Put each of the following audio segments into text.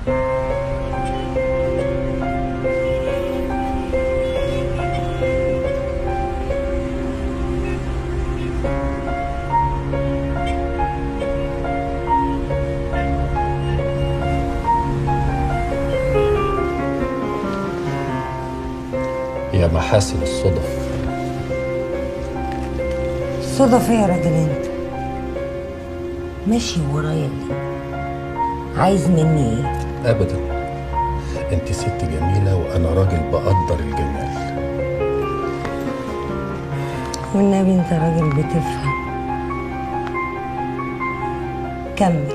يا محاسن الصدف صدف ايه يا راجل انت ماشي ورايا ليه عايز مني ايه ابدا انت ست جميله وانا راجل بقدر الجمال والنبي انت راجل بتفهم كمل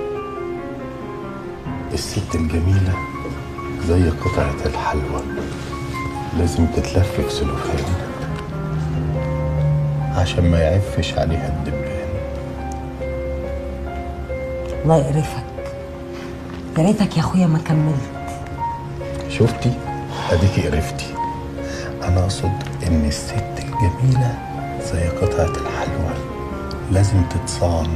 الست الجميله زي قطعه الحلوى لازم تتلف في سلوفان عشان ما يعفش عليها الدبان الله يقرفك يا ريتك يا اخويا ما كملت شفتي اديكي قرفتي انا اقصد ان الست الجميله زي قطعه الحلوى لازم تتصان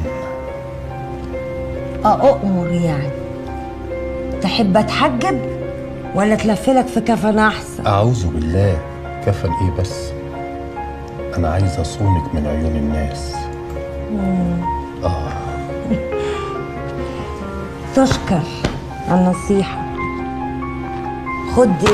أأمر يعني تحب اتحجب ولا تلفلك في كفن احسن اعوذ بالله كفن ايه بس انا عايز اصونك من عيون الناس اه تشكر على النصيحة خد دي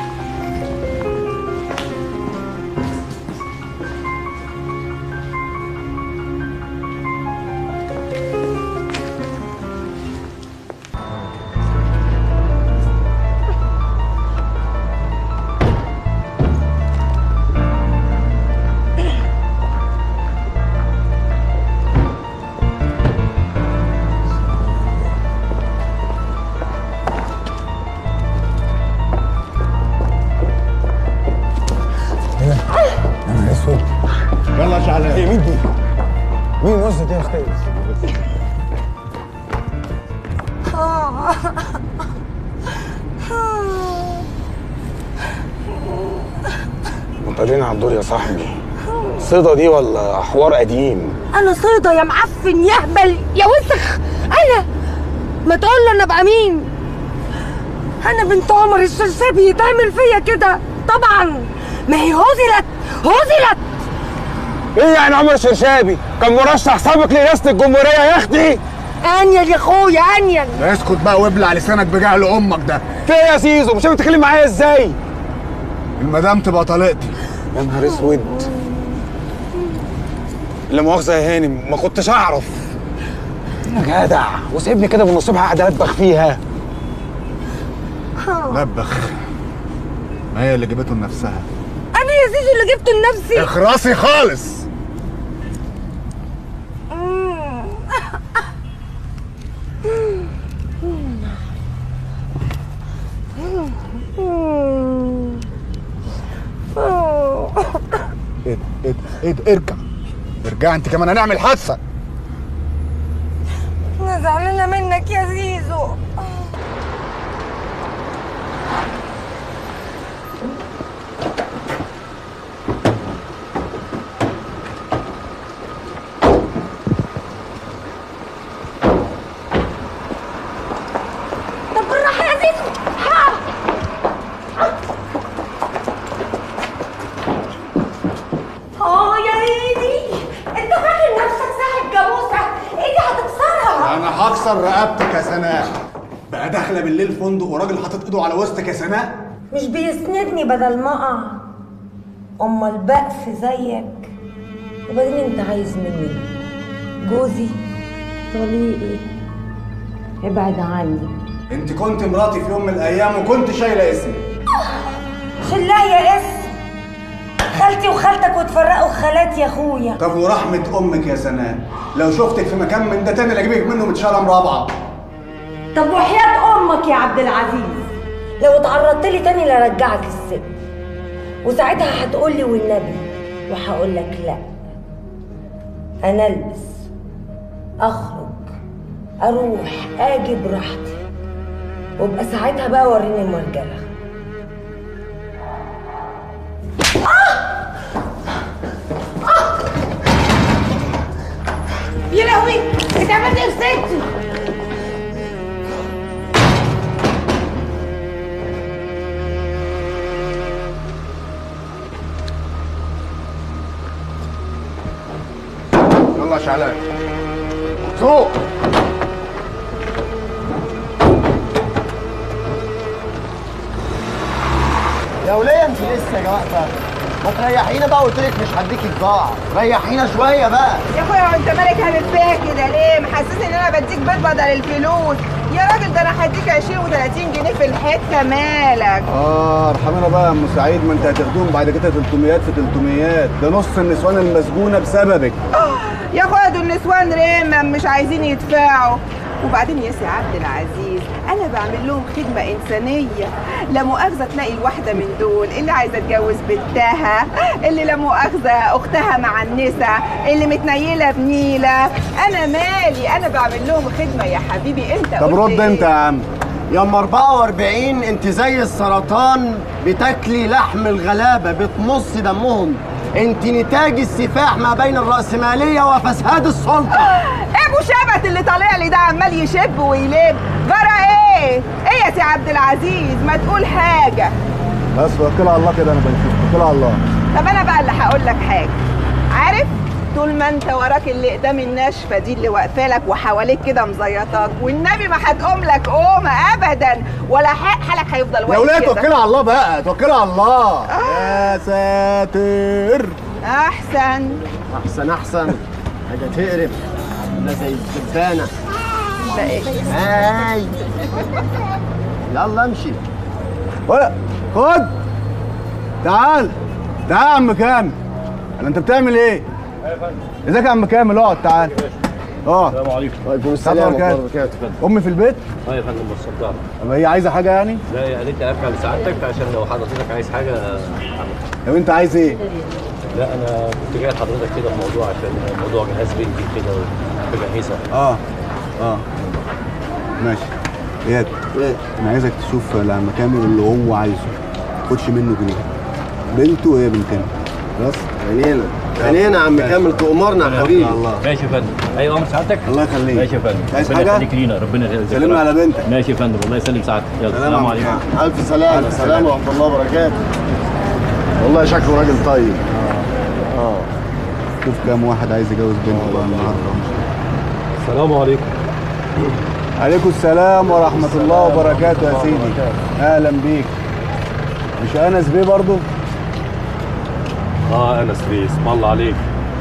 انا اسود يلا يا شعلان ايه مين دي؟ مين الوزن دي يا استاذ؟ منطقين على الدور يا صاحبي صيدة دي ولا حوار قديم؟ انا صيدة يا معفن يا هبل يا وسخ انا ما تقول لي انا بقى مين انا بنت عمر الشرشابي يتعمل فيا كده طبعا ما هي هزلت هزلت ايه يعني عمر شرشابي؟ كان مرشح سابق لرئاسة الجمهورية يا اختي؟ انيل يا اخويا انيل اسكت بقى وابلع لسانك بجعل امك ده في ايه يا زيزو؟ مش عارف تتكلم معايا ازاي؟ المدام تبقى طليقتي يا نهار اسود لا مؤاخذة يا هانم ما كنتش اعرف يا جدع وسيبني كده من الصبح قاعد البخ فيها لبخ ما هي اللي جابته لنفسها انا يا زيزو اللي جبته لنفسي اخرسي خالص ايه ده ايه ده ايه ده ارجع ارجع انت كمان هنعمل حادثه انا زعلانه منك يا زيزو طب بالراحه يا زيزو ها اه يا ايدي انت فاكر نفسك صاحب جاموسه ايدي هتكسرها انا هكسر رقبتك يا سناء بقى داخله بالليل فندق وراجل حاطط ايده على وسطك يا سناء مش بيسندني بدل ما اقع امال بقف زيك وبعدين انت عايز مني إيه؟ جوزي طليقي ابعد عني انت كنت مراتي في يوم من الايام وكنت شايله اسمي شلها يا اس خالتي وخالتك وتفرقوا خالات يا اخويا طب ورحمه امك يا سناء لو شفتك في مكان من ده تاني لاجيبك منه متشرم رابعه طب وحياة امك يا عبد العزيز لو اتعرضت لي تاني لرجعك السجن وساعتها هتقولي والنبي وهقول لك لا انا البس اخرج اروح اجي براحتي وابقى ساعتها بقى وريني المرجله يا لهوي انت عملت ايه في ستي شعلان فوق يا وليه انت لسه واقفه ما تريحينا بقى قلت لك مش هديكي بضاعه ريحينا شويه بقى يا اخويا وانت مالك هامل فيها كده ليه؟ محسسني ان انا بديك بيض بدل الفلوس يا راجل ده انا هديك 20 و30 جنيه في الحته مالك اه ارحمنا بقى يا ام سعيد ما انت هتاخدوهم بعد كده 300 في 300 ده نص النسوان المسجونه بسببك يا اخويا دول نسوان رمم مش عايزين يدفعوا وبعدين يا سي عبد العزيز انا بعمل لهم خدمه انسانيه لا مؤاخذه تلاقي الواحده من دول اللي عايزه تجوز بنتها اللي لا مؤاخذه اختها مع النسا اللي متنيله بنيله انا مالي انا بعمل لهم خدمه يا حبيبي انت طب قلت رد إيه؟ انت يا عم يا ام 44 انت زي السرطان بتاكلي لحم الغلابه بتمص دمهم انت نتاج السفاح ما بين الرأسمالية وفساد السلطة ايه ابو شبت اللي طالع لي ده عمال يشب ويلب جرى ايه ايه يا سي عبد العزيز ما تقول حاجه بس توكل على الله كده انا بنشوف توكل على الله طب انا بقى اللي هقول لك حاجه عارف طول ما انت وراك اللي قدام الناشفه دي اللي واقفه لك وحواليك كده مزيطاك والنبي ما هتقوم لك قومه ابدا ولا ح- حالك هيفضل يا واقف ولاد كده. توكلوا على الله بقى توكلوا على الله يا ساتر احسن احسن احسن حاجة تقرف لا زي الدبانة ده ايه هاي يلا امشي ولا خد تعال تعال يا عم كامل انا انت بتعمل ايه؟ ازيك يا عم كامل اقعد تعال اقعد السلام عليكم وعليكم السلام السلام ورحمة ورحمة الله وبركاته امي في البيت اه يا فندم بس صدقني طب هي عايزه حاجه يعني؟ لا يا قالت لي ارجع لسعادتك عشان لو حضرتك عايز حاجه اعمل طب انت عايز ايه؟ لا انا كنت جاي لحضرتك كده في موضوع عشان موضوع جهاز بنتي كده وبجهزها اه اه ماشي اياد ايه انا عايزك تشوف لما كامل اللي هو عايزه خدش منه جنيه بنته وهي بنتنا خلاص عينينا عينينا يا عم كامل تأمرنا يا حبيبي الله ماشي يا فندم ايوه امر سعادتك الله يخليك ماشي يا فندم عايز ربنا حاجه؟ يخليك لينا ربنا يخليك سلمنا على بنتك ماشي يا فندم الله يسلم سعادتك يلا سلام السلام يا عليكم عم. ألف سلامة ألف سلام سلامة. ورحمة الله وبركاته والله شكله راجل طيب اه شوف كام واحد عايز يجوز بنته بقى النهارده السلام عليكم عليكم السلام ورحمة الله وبركاته يا سيدي أهلا بيك مش أنس بيه برضو؟ اه انس بيه اسم الله عليك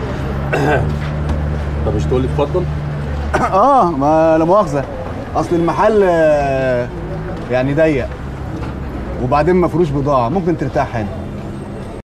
طب مش تقول لي اتفضل آه ما لا مؤاخذة أصل المحل آه، يعني ضيق وبعدين ما فيهوش بضاعة ممكن ترتاح هنا